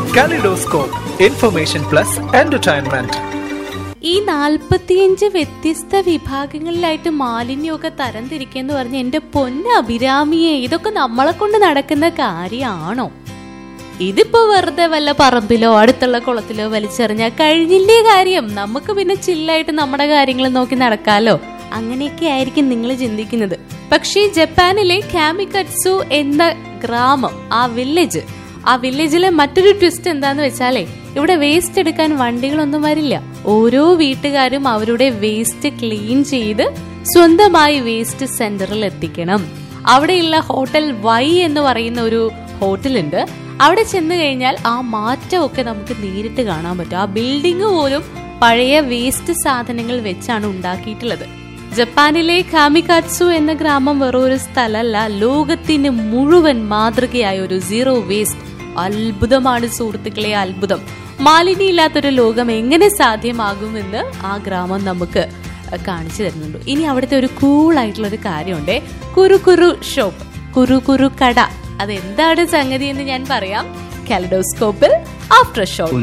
Kaleidoscope, information plus entertainment. ഈ നാൽപ്പത്തിയഞ്ച് വ്യത്യസ്ത വിഭാഗങ്ങളിലായിട്ട് മാലിന്യമൊക്കെ തരംതിരിക്കെന്ന് പറഞ്ഞ എന്റെ പൊന്ന അഭിരാമിയെ ഇതൊക്കെ നമ്മളെ കൊണ്ട് നടക്കുന്ന കാര്യമാണോ ഇതിപ്പോ വെറുതെ വല്ല പറമ്പിലോ അടുത്തുള്ള കുളത്തിലോ വലിച്ചെറിഞ്ഞാൽ കഴിഞ്ഞില്ലേ കാര്യം നമുക്ക് പിന്നെ ചില്ലായിട്ട് നമ്മുടെ കാര്യങ്ങൾ നോക്കി നടക്കാലോ അങ്ങനെയൊക്കെ ആയിരിക്കും നിങ്ങൾ ചിന്തിക്കുന്നത് പക്ഷേ ജപ്പാനിലെ കാമിക്കറ്റ്സു എന്ന ഗ്രാമം ആ വില്ലേജ് ആ വില്ലേജിലെ മറ്റൊരു ട്വിസ്റ്റ് എന്താന്ന് വെച്ചാലേ ഇവിടെ വേസ്റ്റ് എടുക്കാൻ വണ്ടികളൊന്നും വരില്ല ഓരോ വീട്ടുകാരും അവരുടെ വേസ്റ്റ് ക്ലീൻ ചെയ്ത് സ്വന്തമായി വേസ്റ്റ് സെന്ററിൽ എത്തിക്കണം അവിടെയുള്ള ഹോട്ടൽ വൈ എന്ന് പറയുന്ന ഒരു ഹോട്ടലുണ്ട് അവിടെ ചെന്ന് കഴിഞ്ഞാൽ ആ മാറ്റമൊക്കെ നമുക്ക് നേരിട്ട് കാണാൻ പറ്റും ആ ബിൽഡിംഗ് പോലും പഴയ വേസ്റ്റ് സാധനങ്ങൾ വെച്ചാണ് ഉണ്ടാക്കിയിട്ടുള്ളത് ജപ്പാനിലെ കാമിക്കാറ്റ്സു എന്ന ഗ്രാമം വെറും ഒരു സ്ഥലമല്ല ലോകത്തിന് മുഴുവൻ മാതൃകയായ ഒരു സീറോ വേസ്റ്റ് അത്ഭുതമാണ് സുഹൃത്തുക്കളെ അത്ഭുതം മാലിന്യമില്ലാത്തൊരു ലോകം എങ്ങനെ സാധ്യമാകുമെന്ന് ആ ഗ്രാമം നമുക്ക് കാണിച്ചു തരുന്നുണ്ട് ഇനി അവിടുത്തെ ഒരു കൂളായിട്ടുള്ള ഒരു കാര്യമുണ്ട് കുരു കുരു ഷോപ്പ് കുരു കുരു കട അതെന്താണ് സംഗതി എന്ന് ഞാൻ പറയാം കാലഡോസ്കോപ്പിൽ ആഫ്റ്റർ ഷോ